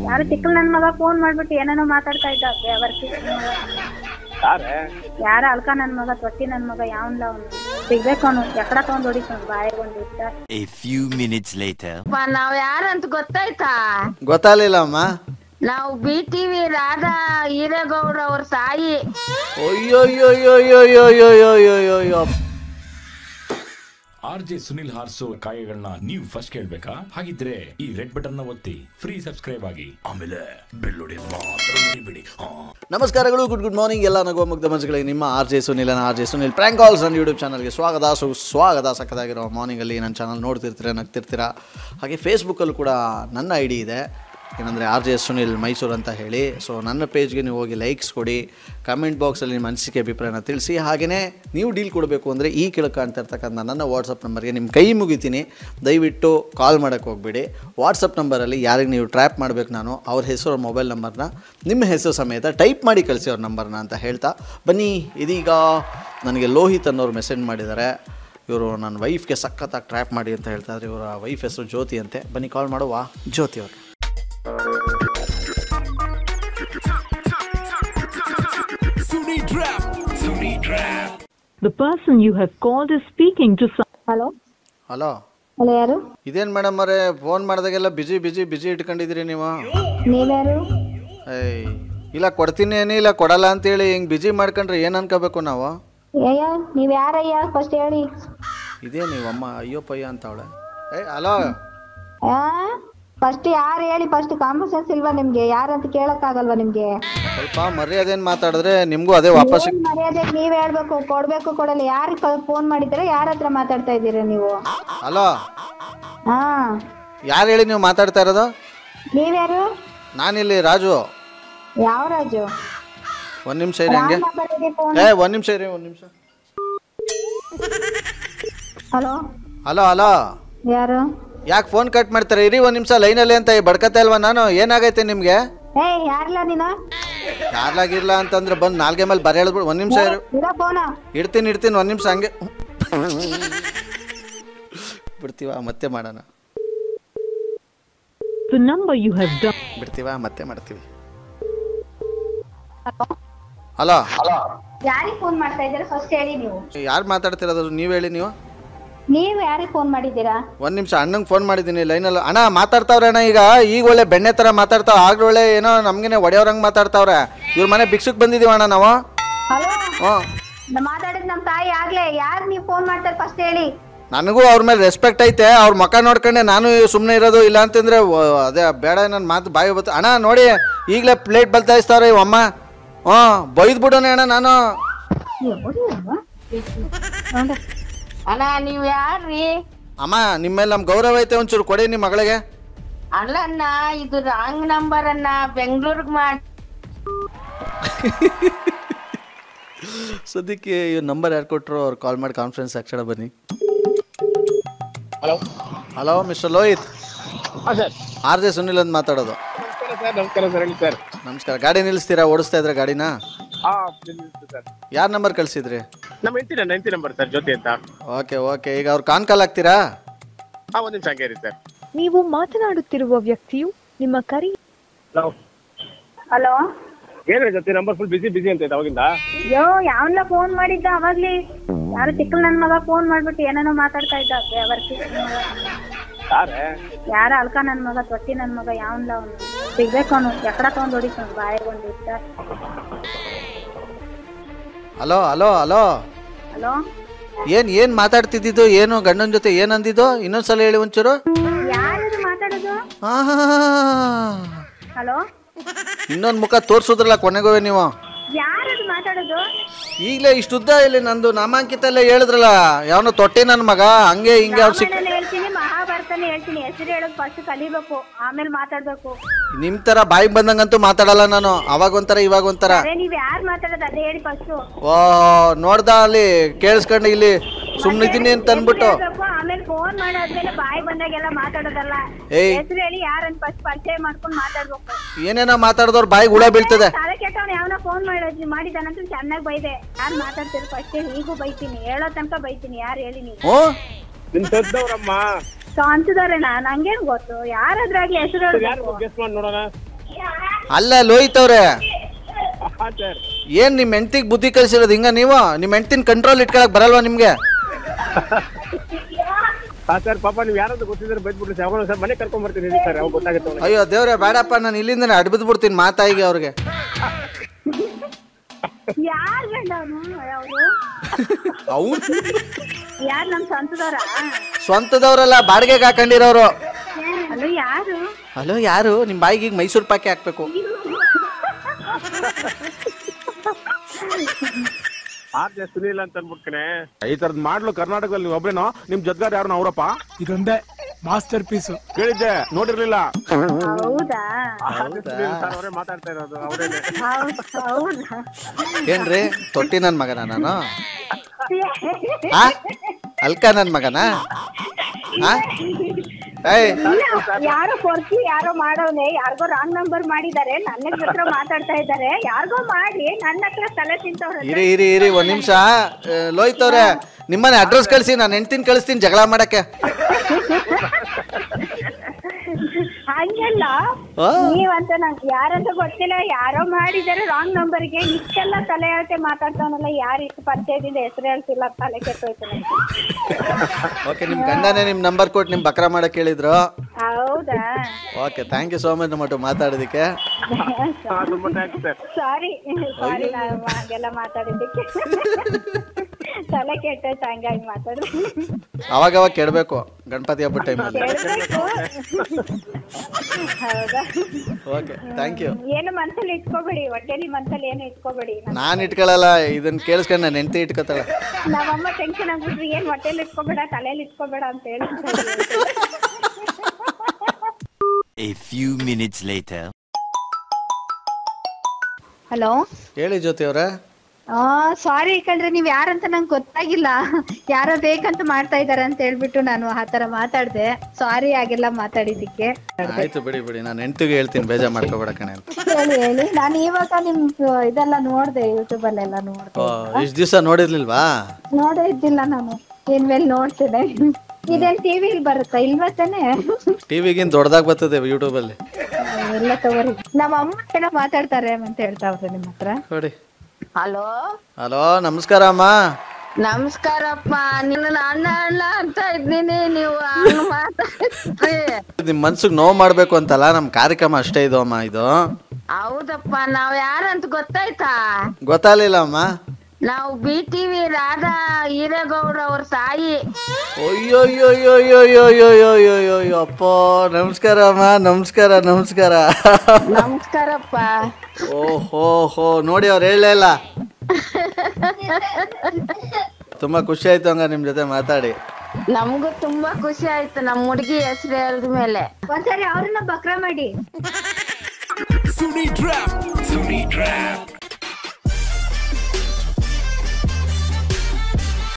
ಯಾರು ಚಿಕ್ಕ ನನ್ ಮಗ ಫೋನ್ ಮಾಡ್ಬಿಟ್ಟು ಏನೇನೋ ಮಾತಾಡ್ತಾ ಇದ್ದ ಬೇವರ್ಸಿ ಯಾರೇ ಯಾರ ಅಲ್ಕ ನನ್ ಮಗ ತೊಟ್ಟಿ ನನ್ ಮಗ ಯಾವನ್ಲ ಅವ್ನು ಸಿಗ್ಬೇಕು ಅವನು ಎಕಡ ತಗೊಂಡ್ ಹೊಡಿತಾನ ಬಾಯಿಗೆ ಒಂದು ಇಷ್ಟ A few minutes later. ನಾವ್ ಯಾರಂತ ಗೊತ್ತಾಯ್ತಾ ಗೊತ್ತಾಗ್ಲಿಲ್ಲ ಅಮ್ಮ ನಾವು ಬಿ ಟಿವಿ ರಾಧಾ ಹಿರೇಗೌಡ ಅವ್ರ ಸಾಯಿ ಅಯ್ಯೋಯ್ಯೋಯ್ಯೋಯ್ಯೋಯ್ಯೋಯ್ಯೋಯ್ಯೋಯ್ಯೋ ಆರ್ ಜೆ ಸುನಿಲ್ ಹಾರ್ಸೋ ಕಾಯಗಳನ್ನ ನೀವು ಫಸ್ಟ್ ಕೇಳ್ಬೇಕಾ ಹಾಗಿದ್ರೆ ಈ ರೆಡ್ ಬಟನ್ ನ ಒತ್ತಿ ಫ್ರೀ ಸಬ್ಸ್ಕ್ರೈಬ್ ಆಗಿ ಆಮೇಲೆ ಬೆಲ್ ಹೊಡೆಯೋದ್ ಮಾತ್ರ ಮರಿಬೇಡಿ ಹಾ ನಮಸ್ಕಾರಗಳು ಗುಡ್ ಗುಡ್ ಮಾರ್ನಿಂಗ್ ಎಲ್ಲ ನಗುವ ಮುಗ್ಧ ಮನಸ್ಸುಗಳಿಗೆ ನಿಮ್ಮ R J Sunil R J Sunil prank calls ನನ್ನ ಯೂಟ್ಯೂಬ್ ಚಾನಲ್ಗೆ ಸ್ವಾಗತ ಸು ಸ್ವಾಗತ ಸಕ್ಕದಾಗಿರೋ ಮಾರ್ನಿಂಗಲ್ಲಿ ನನ್ನ ಚಾನಲ್ ನೋಡ್ತಿರ್ತೀರ ನಗ್ತಿರ್ತೀರ ಹಾಗೆ ಫೇಸ್ಬುಕ್ಕಲ್ಲೂ ಕೂಡ ನನ್ನ ಐ ಡಿ ಇದೆ ಏನಂದರೆ R J S Sunil Mysuru ಅಂತ ಹೇಳಿ ಸೊ ನನ್ನ ಪೇಜ್ಗೆ ನೀವು ಹೋಗಿ ಲೈಕ್ಸ್ ಕೊಡಿ ಕಮೆಂಟ್ ಬಾಕ್ಸಲ್ಲಿ ನಿಮ್ಮ ಅನಿಸಿಕೆ ಅಭಿಪ್ರಾಯನ ತಿಳಿಸಿ ಹಾಗೆಯೇ ನೀವು ಡೀಲ್ ಕೊಡಬೇಕು ಅಂದರೆ ಈ ಕೆಳಗೆ ಕಾಣ್ತಾ ಇರ್ತಕ್ಕಂಥ ನನ್ನ ವಾಟ್ಸಪ್ ನಂಬರ್ಗೆ ನಿಮ್ಮ ಕೈ ಮುಗಿತೀನಿ ದಯವಿಟ್ಟು ಕಾಲ್ ಮಾಡೋಕ್ಕೆ ಹೋಗ್ಬೇಡಿ ವಾಟ್ಸಪ್ ನಂಬರಲ್ಲಿ ಯಾರಿಗೆ ನೀವು ಟ್ರ್ಯಾಪ್ ಮಾಡಬೇಕು ನಾನು ಅವ್ರ ಹೆಸರು ಮೊಬೈಲ್ ನಂಬರ್ನ ನಿಮ್ಮ ಹೆಸರು ಸಮೇತ ಟೈಪ್ ಮಾಡಿ ಕಳಿಸಿ ಅವ್ರ ನಂಬರ್ನ ಅಂತ ಹೇಳ್ತಾ ಬನ್ನಿ ಇದೀಗ ನನಗೆ ಲೋಹಿತ್ ಅನ್ನೋರು ಮೆಸೇಜ್ ಮಾಡಿದ್ದಾರೆ ಇವರು ನನ್ನ ವೈಫ್ಗೆ ಸಖತ್ತಾಗಿ ಟ್ರ್ಯಾಪ್ ಮಾಡಿ ಅಂತ ಹೇಳ್ತಾ ಇದ್ದಾರೆ ಇವರ ವೈಫ್ ಹೆಸರು ಜ್ಯೋತಿ ಅಂತೆ ಬನ್ನಿ ಕಾಲ್ ಮಾಡುವ ಜ್ಯೋತಿ ಅವರು The person you have called is speaking to some. Hello hello hello ಯಾರು ಇದೇನು ಮೇಡಮ್ ಅವರೇ ಫೋನ್ ಮಾಡಿದಾಗೆಲ್ಲ ಬಿಜಿ ಬಿಜಿ ಬಿಜಿ ಇಟ್ಕೊಂಡಿದ್ದೀರಿ ನೀವು ನೀವ್ಯಾರು ಏಯ್ ಇಲ್ಲ ಕೊಡ್ತೀನಿ ಏನಿ ಇಲ್ಲ ಕೊಡಲ್ಲ ಅಂತೇಳಿ ಹಿಂಗೆ ಬಿಜಿ ಮಾಡ್ಕೊಂಡ್ರೆ ಏನು ಅನ್ಕೋಬೇಕು ನಾವು ಅಯ್ಯ ನೀವ್ ಯಾರಯ್ಯ ಫಸ್ಟ್ ಹೇಳಿ ಇದೇ ನೀವು ಅಮ್ಮ ಅಯ್ಯೋ ಪಯ್ಯ ಅಂತವಳೆ ಏಯ್ ಹಲೋ ಫಸ್ಟ್ ಯಾರು ಹೇಳಿ ಫಸ್ಟ್ ಕಾಮನ್ ಸೆನ್ಸ್ ಇಲ್ವಾ ನಿಮ್ಗೆ ಯಾರಂತ ಕೇಳಕ್ ಆಗಲ್ವಾ ನಿಮ್ಗೆ ಸ್ವಲ್ಪ ಮರ್ಯಾದೇನು ಮಾತಾಡಿದ್ರೆ ನಿಮಗೂ ಅದೇ ವಾಪಸ್ ಏನ್ ಮರ್ಯಾದೆ ನೀವ್ ಹೇಳ್ಬೇಕು ಕೊಡ್ಬೇಕು ಕೊಡಲ್ಲ ಯಾರಿಗೆ ಫೋನ್ ಮಾಡಿದ್ರೆ ಯಾರ ಹತ್ರ ಮಾತಾಡ್ತಾ ಇದ್ದೀರಾ ನೀವು ಹಲೋ ಹಾ ಯಾರು ಹೇಳಿ ನೀವು ಮಾತಾಡ್ತಾ ಇರೋದು ನೀವ್ಯಾರು ನಾನಿಲ್ಲಿ ರಾಜು ಯಾವ ರಾಜು ಒಂದು ನಿಮಿಷ ಇರಿ ಹಂಗೆ ಫೋನ್ ಏ ಒಂದು ನಿಮಿಷ ಇರಿ ಒಂದು ನಿಮಿಷ ಹಲೋ ಹಲೋ ಹಲೋ ಯಾರು ಯಾಕೆ ಫೋನ್ ಕಟ್ ಮಾಡ್ತಾರೆ ಇರಿ ಒಂದು ನಿಮಿಷ ಲೈನಲ್ಲಿ ಅಂತ ಬಡ್ಕತ್ತೆ ಅಲ್ವಾ ನಾನು ಏನಾಗೈತೆ ನಿಮಗೆ ಏ ಯಾರ್ಲ ನೀನು ಯಾರ್ಲಾಗಿರ್ಲ ಅಂತಂದ್ರೆ ಬಂದು ನಾಲ್ಗೆ ಮೇಲೆ ಬರ ಹೇಳ್ಬಿಡು ಒಂದು ನಿಮಿಷ ಇರು ಇರೋ ಫೋನ ಇಡ್ತೀನಿ ಇಡ್ತೀನಿ ಒಂದು ನಿಮಿಷ ಹಂಗೆ ಬಿಡ್ತೀವ ಮತ್ತೆ ಮಾಡೋಣ The number you have dialed. ಬಿಡ್ತೀವ ಮತ್ತೆ ಮಾಡ್ತೀವಿ ಹಲೋ ಯಾರಿಗೆ ಫೋನ್ ಮಾಡ್ತಾ ಇದ್ದೀರಾ ಫಸ್ಟ್ ಹೇಳಿ ನೀವು ಯಾರು ಮಾತಾಡ್ತಿರೋದು ನೀವು ಹೇಳಿ ನೀವು ನೀವು ಯಾರಿಗೆ ಫೋನ್ ಮಾಡಿದ್ದೀರಾ ಒಂದು ನಿಮಿಷ ಅಣ್ಣಂಗೆ ಫೋನ್ ಮಾಡಿದ್ದೀನಿ ಲೈನಲ್ಲಿ ಅಣ್ಣ ಮಾತಾಡ್ತಾವ್ರೆ ಅಣ್ಣ ಈಗ ಈಗ ಒಳ್ಳೆ ಬೆಣ್ಣೆ ಥರ ಮಾತಾಡ್ತಾವ ಆಗ್ಲೂ ಒಳ್ಳೆ ಏನೋ ನಮ್ಗೇನೆ ಒಡೆಯವ್ರಂಗೆ ಮಾತಾಡ್ತಾವ್ರೆ ಇವ್ರ ಮನೆ ಭಿಕ್ಷಕ್ಕೆ ಬಂದಿದ್ದೀವಿ ಅಣ್ಣ ನಾವು ಹಲೋ ಹ್ಞೂ ಮಾತಾಡಿದ್ ನಮ್ ತಾಯಿ ಆಗ್ಲೇ ಯಾರು ನೀವು ಫೋನ್ ಮಾಡ್ತಾರೆ ಫಸ್ಟ್ ಹೇಳಿ ನನಗೂ ಅವ್ರ ಮೇಲೆ ರೆಸ್ಪೆಕ್ಟ್ ಐತೆ ಅವ್ರ ಮುಖ ನೋಡ್ಕೊಂಡೆ ನಾನು ಸುಮ್ಮನೆ ಇರೋದು ಇಲ್ಲ ಅಂತಂದ್ರೆ ವ- ಅದೇ ಬೇಡ ನನ್ನ ಮಾತು ಬಾಯಿ ಬತ್ತ ಅಣ್ಣ ನೋಡಿ ಈಗಲೇ ಪ್ಲೇಟ್ ಬಲ್ತಾಯಿಸ್ತಾವ್ರೆ ಅಮ್ಮ ಹ್ಞೂ ಬೈದ್ ಬಿಡೋಣ ಅಣ್ಣ ನಾನು ಅಣ್ಣ ನೀವ್ ಯಾರ್ರಿ ಅಮ್ಮ ನಿಮ್ಮ ಮೇಲೆ ನಮ್ಮ ಗೌರವ ಐತೆ ಒಂಚೂರು ಕೊಡಿ ನಿಮ್ಮ ಮಗಳಿಗೆ ಅಲ್ಲಣ್ಣ ಇದು ರಾಂಗ್ ನಂಬರ್ ಅನ್ನ ಬೆಂಗ್ಳೂರ್ಗ್ ಮಾಡಿ ಸದ್ಯಕ್ಕೆ ಈ ನಂಬರ್ ಯಾರು ಕೊಟ್ಟರು ಅವ್ರು ಕಾಲ್ ಮಾಡಿ ಕಾನ್ಫರೆನ್ಸ್ ಹಾಕ್ಸೋಣ ಬನ್ನಿ ಹಲೋ ಹಲೋ ಮಿಸ್ಟರ್ ಲೋಹಿತ್ ಹಾಂ ಸರ್ ಆರ್ ಜೆ ಸುನಿಲ್ ಅಂತ ಮಾತಾಡೋದು ನಮಸ್ಕಾರ ಸರ್ ನಮಸ್ಕಾರ ಸರ್ ಹೇಳಿ ಸರ್ ನಮಸ್ಕಾರ ಗಾಡಿ ನಿಲ್ಲಿಸ್ತೀರಾ ಓಡಿಸ್ತಾ ಇದ್ರೆ ಗಾಡಿನ ಹಾಂ ಸರ್ ಯಾರ ನಂಬರ್ ಕಳಿಸಿದ್ರಿ ನಮ್ಮ ಹೆಂಡತಿ ನನ್ನ ಹೆಂಡತಿ ನಂಬರ್ ಸರ್ ಜ್ಯೋತಿ ಅಂತ ಓಕೆ ಓಕೆ ಈಗ ಅವ್ರು ಕಾನ್ ಕಾಲ್ ಹಾಕ್ತೀರಾ ಹಾಂ ಒಂದು ನಿಮಿಷ ಹಂಗೆ ಇರಿ ಸರ್ ನೀವು ಮಾತನಾಡುತ್ತಿರುವ ವ್ಯಕ್ತಿಯು ನಿಮ್ಮ ಕರೆ ಹಲೋ ಹಲೋ ಏನ್ರಿ ಜ್ಯೋತಿ ನಂಬರ್ ಫುಲ್ ಬಿಸಿ ಬಿಸಿ ಅಂತ ಐತೆ ಅವಾಗಿಂದ ಅಯ್ಯೋ ಯಾವನ್ಲ ಫೋನ್ ಮಾಡಿದ್ದ ಅವಾಗ್ಲಿ ಯಾರು ಚಿಕ್ಕ ನನ್ ಮಗ ಫೋನ್ ಮಾಡ್ಬಿಟ್ಟು ಏನೇನೋ ಮಾತಾಡ್ತಾ ಇದ್ದ ಬೇವರ್ಸಿ ಯಾರೇ ಯಾರ ಅಲ್ಕ ನನ್ ಮಗ ತೊಟ್ಟಿ ನನ್ ಮಗ ಯಾವನ್ಲ ಅವ್ನು ಸಿಗ್ಬೇಕು ಅವನು ಎಕಡ ತಗೊಂಡ್ ಹೊಡಿತಾನ ಬಾಯಿಗೆ ಒಂದು ಇಷ್ಟ ಹಲೋ ಹಲೋ ಹಲೋ ಹಲೋ ಏನ್ ಏನ್ ಮಾತಾಡ್ತಿದ್ದಿದ್ದು ಏನು ಗಂಡನ ಜೊತೆ ಏನ್ ಅಂದಿದ್ದು ಇನ್ನೊಂದ್ಸಲ ಹೇಳಿ ಒಂಚೂರು ಯಾರದು ಮಾತಾಡೋದು ಹಲೋ ಇನ್ನೊಂದ್ ಮುಖ ತೋರ್ಸುದ್ರಲ್ಲ ಕೊನೆಗೋವೆ ನೀವು ಯಾರದು ಮಾತಾಡೋದು ಈಗಲೇ ಇಷ್ಟುದ್ದ ಇಲ್ಲಿ ನಂದು ನಾಮಾಂಕಿತ ಎಲ್ಲ ಹೇಳಿದ್ರಲ್ಲ ಯಾವನೋ ತೊಟ್ಟೆ ನನ್ನ ಮಗ ಹಂಗೆ ಹಿಂಗೆ ಅವ್ರು ಸಿಕ್ ರಾಮಾಯಣನೇ ಹೇಳ್ತೀನಿ ಮಹಾಭಾರತನೇ ಹೇಳ್ತೀನಿ ಹೆಸರು ಹೇಳೋದು ಫಸ್ಟ್ ಕಲಿಬೇಕು ಆಮೇಲೆ ಮಾತಾಡ್ಬೇಕು ನಿಮ್ ತರ ಬಾಯಿಗೆ ಬಂದಂಗಂತೂ ಮಾತಾಡಲ್ಲ ನಾನು ಅವಾಗ ಒಂಥರ ಇವಾಗ ಒಂಥರ ಅದೇ ನೀವ್ ಯಾರು ಮಾತಾಡೋದು ಅದೇ ಹೇಳಿ ಫಸ್ಟ್ ಓ ನೋಡ್ದ ಅಲ್ಲಿ ಕೇಳಿಸ್ಕೊಂಡು ಇಲ್ಲಿ ಸುಮ್ಮನಿದ್ದೀನಿ ಅಂತ ಅಂದ್ಬಿಟ್ಟು ಆಮೇಲೆ ಫೋನ್ ಮಾಡಾದ್ಮೇಲೆ ಬಾಯಿ ಬಂದಾಗೆಲ್ಲ ಮಾತಾಡೋದಲ್ಲ ಏಯ್. ಹೆಸರು ಹೇಳಿ ಯಾರಂತ ಫಸ್ಟ್ ಪರಿಚಯ ಮಾಡ್ಕೊಂಡು ಮಾತಾಡ್ಬೇಕು ಏನೇನೋ ಮಾತಾಡಿದವ್ರು ಬಾಯಿಗೆ ಹುಳ ಬೀಳ್ತದೆ ತಲೆ ಕೆಟ್ಟವನು ಯಾವನ ಫೋನ್ ಮಾಡೋದು ಮಾಡಿದಾನಂತ ಚೆನ್ನಾಗಿ ಬೈದೆ ಯಾರು ಮಾತಾಡ್ತೀರ ಫಸ್ಟ್ ಈಗೂ ಬೈತೀನಿ ಹೇಳೋ ತನಕ ಬೈತೀನಿ ಯಾರು ಹೇಳಿ ನೀವು ಹ್ಞೂ ನಿಮ್ ಸದ್ದವ್ರಮ್ಮ ಸೊ ಅಂತಿದಾರೆ ನಾನು ಹಂಗೇನ್ ಗೊತ್ತು ಯಾರಾದ್ರಾಗ್ಲಿ ಹೆಸರು ಯಾರು ಹೇಳ್ಬೇಕು ಗೆಸ್ ಮಾಡಿ ನೋಡೋಣ ಅಲ್ಲ ಲೋಹಿತ್ ಅವ್ರೆ ಹಾ ಸರ್ ಏನ್ ನಿಮ್ ಹೆಂಡ್ತಿಗ್ ಬುದ್ಧಿ ಕಲಿಸಿರೋದು ಹಿಂಗ ನೀವು ನಿಮ್ ಹೆಂಡ್ತಿನ ಕಂಟ್ರೋಲ್ ಇಟ್ಕೊಳಕ್ ಬರಲ್ವಾ ನಿಮ್ಗೆ ಹಾ ಸರ್ ಪಾಪ ನೀವು ಯಾರಾದ್ರೂ ಗೊತ್ತಿದ್ರೆ ಬೈದ್ಬಿಟ್ರಿ ಸರ್ ಅವ್ನು ಸರ್ ಮನೆ ಕರ್ಕೊಂಡ್ ಬರ್ತೀನಿ ಇರಿ ಸರ್ ಅವಾಗ ಗೊತ್ತಾಗುತ್ತೆ ಅವ್ನಿಗೆ. ಅಯ್ಯೋ ದೇವ್ರೆ ಬೇಡಪ್ಪ ನಾನು ಇಲ್ಲಿಂದನೇ ಅಡ್ಬಿದ್ ಬಿಡ್ತೀನಿ ಮಾತಾಯಿಗೆ ಅವ್ರಿಗೆ ಯಾರ್ ಗಂಡ ಅವನು ಅವರು ಅವ್ನ್ ಯಾರ್ ನಮ್ ಸ್ವಂತದವ್ರ ಸ್ವಂತದವ್ರಲ್ಲ ಬಾಡಿಗೆಗೆ ಹಾಕೊಂಡಿರೋರು ಅಲ್ಲ ಯಾರು ಹಲೋ ಯಾರು ನಿಮ್ ಬಾಯಿಗೆ ಈಗ ಮೈಸೂರು ಪಾಕಿ ಹಾಕ್ಬೇಕು ಆರ್ ಜೆ ಸುನಿಲ್ ಅಂತ ಅನ್ಬಿಟ್ಕನೆ ಈ ತರದ್ ಮಾಡ್ಲು ಕರ್ನಾಟಕದಲ್ಲಿ ನೀವು ಒಬ್ರೇನೋ ನಿಮ್ ಜದ್ಗಾರ್ ಯಾರು ಅವರಪ್ಪ ಇದೊಂದೇ ಮಾಸ್ಟರ್ ಪೀಸು ಕೇಳಿದ್ದೆ ನೋಡಿರ್ಲಿಲ್ಲ ಹೌದಾ ಆರ್ ಜೆ ಸುನಿಲ್ ಸರ್ ಅವರೇ ಮಾತಾಡ್ತಾ ಇರೋದು ಅವರೇನೆ ಹೌದ್- ಹೌದಾ ಏನ್ರಿ ತೊಟ್ಟಿ ನನ್ ಮಗನ ನಾನು ಆ ಅಲ್ಕ ನನ್ ಮಗನ ಆ ಏಯ್ ಯಾರೋ ಕೊರ್ಚಿ ಯಾರೋ ಮಾಡೋನೆ ಯಾರಿಗೋ ರಾಂಗ್ ನಂಬರ್ ಮಾಡಿದ್ದಾರೆ ನನ್ನ ಹತ್ರ ಮಾತಾಡ್ತಾ ಇದ್ದಾರೆ ಯಾರಿಗೋ ಮಾಡಿ ನನ್ನ ಹತ್ರ ತಲೆ ತಿಂತವ್ರೆ ಇರಿ ಇರಿ ಇರಿ ಒಂದ್ ನಿಮಿಷ ಲೋಹಿತ್ ಅವ್ರೆ ನಿಮ್ಮನೆ ಅಡ್ರೆಸ್ ಕಳಿಸಿ ನಾನು ಹೆಂಡ್ತಿನ ಕಳಿಸ್ತೀನಿ ಜಗಳ ಮಾಡಕ್ಕೆ ಹಂಗೆಲ್ಲ ಆ? ನೀವಂತ ನಂಗೆ ಯಾರಂತ ಗೊತ್ತಿಲ್ಲ ಯಾರೋ ಮಾಡಿದ್ದಾರೆ ರಾಂಗ್ ನಂಬರ್ಗೆ ಇಷ್ಟೆಲ್ಲ ತಲೆ ಹೇಳ್ತೆ ಮಾತಾಡ್ತಾವನಲ್ಲ ಯಾರು ಇಷ್ಟು ಪರಿಚಯದಿಂದ ಹೆಸರು ಹೇಳ್ತಿಲ್ಲ ತಲೆ ಕೆಟ್ಟೋಯ್ತು ನಂಗೆ. ಓಕೆ ನಿಮ್ ಗಂಡನೇ ನಿಮ್ ನಂಬರ್ ಕೊಟ್ಟು ನಿಮ್ ಬಕ್ರ ಮಾಡಕ್ ಹೇಳಿದ್ರು ಹೌದಾ okay thank you so much ನಮ್ಮ ಮಾತಾಡೋದಕ್ಕೆ ಹಾ ತುಂಬಾ ಥ್ಯಾಂಕ್ಸ್ ಸರ್ ಸಾರಿ ಸಾರಿ ನಾನು ಹಾಗೆಲ್ಲ ಮಾತಾಡಿದ್ದಕ್ಕೆ ತಲೆ ಕೆಟ್ಟೋಯ್ತು ಹಂಗಾಗಿ ಮಾತಾಡಿದೆ ಅವಾಗ ಅವಾಗ ಕೆಡಬೇಕು ಗಣಪತಿ ಹಬ್ಬದ ಟೈಮಲ್ಲಿ ಹೇಳ್ಬೇಕು ಹೌದಾ ಓಕೆ ಥ್ಯಾಂಕ್ ಯು ಏನು ಮನ್ಸಲ್ಲಿ ಇಟ್ಕೋಬೇಡಿ ಹೊಟ್ಟೆಲಿ ಮನ್ಸಲ್ಲಿ ಏನು ಇಟ್ಕೋಬೇಡಿ ನಾನು ಇಟ್ಕೊಳ್ಳಲ್ಲ ಇದನ್ನ ಕೇಳಿಸ್ಕೊಂಡು ನಾನು ಹೆಂಡತಿ ಇಟ್ಕೋತಾಳೆ ನಮ್ಮಮ್ಮ ಟೆನ್ಷನ್ ಆಗ್ಬಿಟ್ರಿ ಏನ್ ಹೊಟ್ಟೆಲಿ ಇಟ್ಕೋಬೇಡ ತಲೆಯಲ್ಲಿ ಇಟ್ಕೋಬೇಡ ಅಂತ ಹೇಳಿ A few minutes later. Hello ಹೇಳಿ ಜ್ಯೋತಿ ಅವರೇ ಆ ಸಾರಿ ಕಣ್ರಿ ನೀವ್ ಯಾರಂತ ನಂಗೆ ಗೊತ್ತಾಗಿಲ್ಲ ಯಾರೋ ಬೇಕಂತ ಮಾಡ್ತಾ ಇದಾರೆ ಅಂತ ಹೇಳ್ಬಿಟ್ಟು ನಾನು ಆ ತರ ಮಾತಾಡ್ದೆ ಸಾರಿ ಆಗಿಲ್ಲ ಮಾತಾಡಿದ್ದಕ್ಕೆ ಆಯ್ತು ಬಿಡಿ ಬಿಡಿ ನಾನು ಹೆಂಡ್ತಿಗೆ ಹೇಳ್ತೀನಿ ಬೇಜಾರ್ ಮಾಡ್ಕೋಬೇಡ ಕಣೆ ಅಂತ ಹೇಳಿ ಹೇಳಿ ನಾನು ಇವಾಗ ನಿಮ್ ಇದೆಲ್ಲ ನೋಡ್ದೆ ಯೂಟ್ಯೂಬ್ ಅಲ್ಲೆಲ್ಲ ನೋಡ್ದೆ ಓ ಇಷ್ಟು ದಿವಸ ನೋಡಿರ್ಲಿಲ್ವಾ ನೋಡೇ ಇದ್ದಿಲ್ಲ ನಾನು ಇನ್ಮೇಲೆ ನೋಡ್ತೇನೆ ಇದೇನ್ ಟಿವಿಲಿ ಬರುತ್ತಾ ಇಲ್ವಾ ತಾನೆ ಟಿವಿಗಿನ್ ದೊಡ್ಡದಾಗಿ ಬರ್ತದೆ ಯೂಟ್ಯೂಬಲ್ಲಿ ಎಲ್ಲ ತಗೋರಿ ನಮ್ಮ ಅಮ್ಮ ಏನೋ ಮಾತಾಡ್ತಾರೆ ಅಂತ ಹೇಳ್ತಾವ್ರೆ ನಿಮ್ಮ ಹತ್ರ ನೋಡಿ ಹಲೋ ಹಲೋ ನಮಸ್ಕಾರ ಅಮ್ಮ ನಮಸ್ಕಾರಪ್ಪ ನಿನ್ನ ಅಣ್ಣ ಅಣ್ಣ ಅಂತ ಇದ್ದೀನಿ ನೀವು ಹಂಗ್ ಮಾತಾಡ್ರಿ ನಿಮ್ ಮನ್ಸಿಗೆ ನೋವು ಮಾಡ್ಬೇಕು ಅಂತಲ್ಲ ನಮ್ ಕಾರ್ಯಕ್ರಮ ಅಷ್ಟೇ ಇದು ಅಮ್ಮ ಇದು ಹೌದಪ್ಪ ನಾವ್ ಯಾರಂತ ಗೊತ್ತಾಯ್ತಾ ಗೊತ್ತಾಗ್ಲಿಲ್ಲ ಅಮ್ಮ ನಾವು ಬಿ ಟಿವಿ ರಾಧಾ ಹಿರೇಗೌಡ ಅವ್ರ ಸಾಯಿ ಅಯ್ಯೋ ಅಯ್ಯೋ ಅಯ್ಯೋ ಅಯ್ಯೋ ಅಯ್ಯೋ ಅಯ್ಯೋ ಅಯ್ಯೋ ಅಯ್ಯೋ ಅಯ್ಯೋ ಅಯ್ಯೋ ಅಪ್ಪ ನಮಸ್ಕಾರ ಅಮ್ಮ ನಮಸ್ಕಾರ ನಮಸ್ಕಾರ ನಮಸ್ಕಾರಪ್ಪ ಓ ಹೋ ಹೋ ನೋಡಿ ಅವ್ರು ಹೇಳಲೇ ಇಲ್ಲ ತುಂಬಾ ಖುಷಿ ಆಯ್ತು ಹಂಗ ನಿಮ್ ಜೊತೆ ಮಾತಾಡಿ ನಮಗೂ ತುಂಬಾ ಖುಷಿ ಆಯ್ತು ನಮ್ ಹುಡುಗಿ ಹೆಸರು ಹೇಳಿದ ಮೇಲೆ ಒಂದ್ಸರಿ ಅವ್ರನ್ನ ಬಕ್ರ ಮಾಡಿ ಸುನಿ ಟ್ರ್ಯಾಪ್ ಸುನಿ ಟ್ರ್ಯಾಪ್